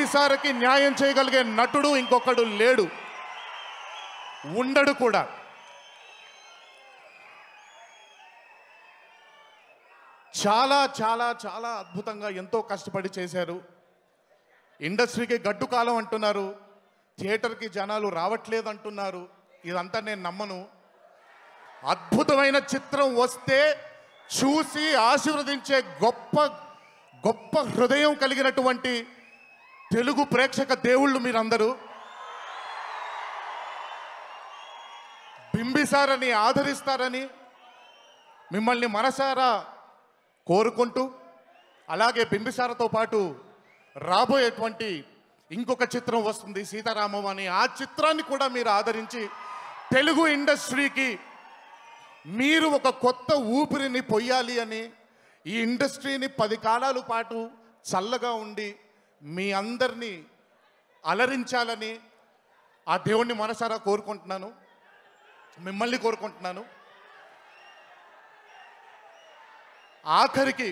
బింబిసారకి న్యాయం చేయగలిగే నటుడు ఇంకొకడు లేడు ఉండడు కూడా చాలా చాలా చాలా అద్భుతంగా ఎంతో కష్టపడి చేశారు ఇండస్ట్రీకి గడ్డు కాలం అంటున్నారు థియేటర్కి జనాలు రావట్లేదు అంటున్నారు ఇదంతా నేను నమ్మను అద్భుతమైన చిత్రం వస్తే చూసి ఆశీర్వదించే గొప్ప గొప్ప హృదయం కలిగినటువంటి తెలుగు ప్రేక్షక దేవుళ్ళు మీరందరూ బింబిసారని ఆదరిస్తారని మిమ్మల్ని మనసారా కోరుకుంటూ అలాగే బింబిసారతో పాటు రాబోయేటువంటి ఇంకొక చిత్రం వస్తుంది సీతారామం అని ఆ చిత్రాన్ని కూడా మీరు ఆదరించి తెలుగు ఇండస్ట్రీకి మీరు ఒక కొత్త ఊపిరిని పొయ్యాలి అని ఈ ఇండస్ట్రీని పది కాలాల పాటు చల్లగా ఉండి మీ అందరినీ అలరించాలని ఆ దేవుణ్ణి మనసారా కోరుకుంటున్నాను మిమ్మల్ని కోరుకుంటున్నాను ఆఖరికి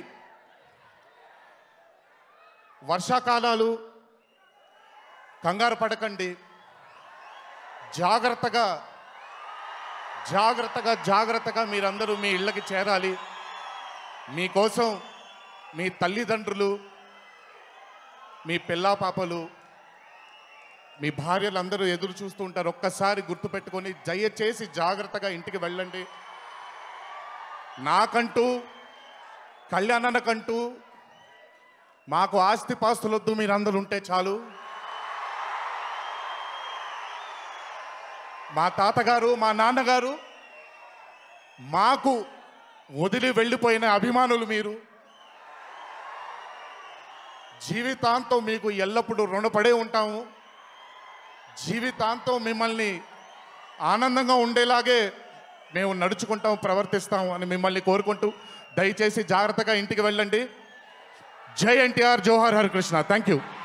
వర్షాకాలాలు కంగారు పడకండి జాగ్రత్తగా జాగ్రత్తగా జాగ్రత్తగా మీరందరూ మీ ఇళ్ళకి చేరాలి మీకోసం మీ తల్లిదండ్రులు మీ పిల్లా పాపలు మీ భార్యలందరూ ఎదురు చూస్తూ ఉంటారు ఒక్కసారి గుర్తుపెట్టుకొని దయచేసి జాగ్రత్తగా ఇంటికి వెళ్ళండి నాకంటూ కళ్యాణనకంటూ మాకు ఆస్తి పాస్తులొద్దు మీరందరూ ఉంటే చాలు మా తాతగారు మా నాన్నగారు మాకు వదిలి వెళ్ళిపోయిన అభిమానులు మీరు జీవితాంతం మీకు ఎల్లప్పుడూ రుణపడే ఉంటాము జీవితాంతం మిమ్మల్ని ఆనందంగా ఉండేలాగే మేము నడుచుకుంటాం ప్రవర్తిస్తాం అని మిమ్మల్ని కోరుకుంటూ దయచేసి జాగ్రత్తగా ఇంటికి వెళ్ళండి జై ఎన్టీఆర్ జోహార్ హరికృష్ణ థ్యాంక్ యూ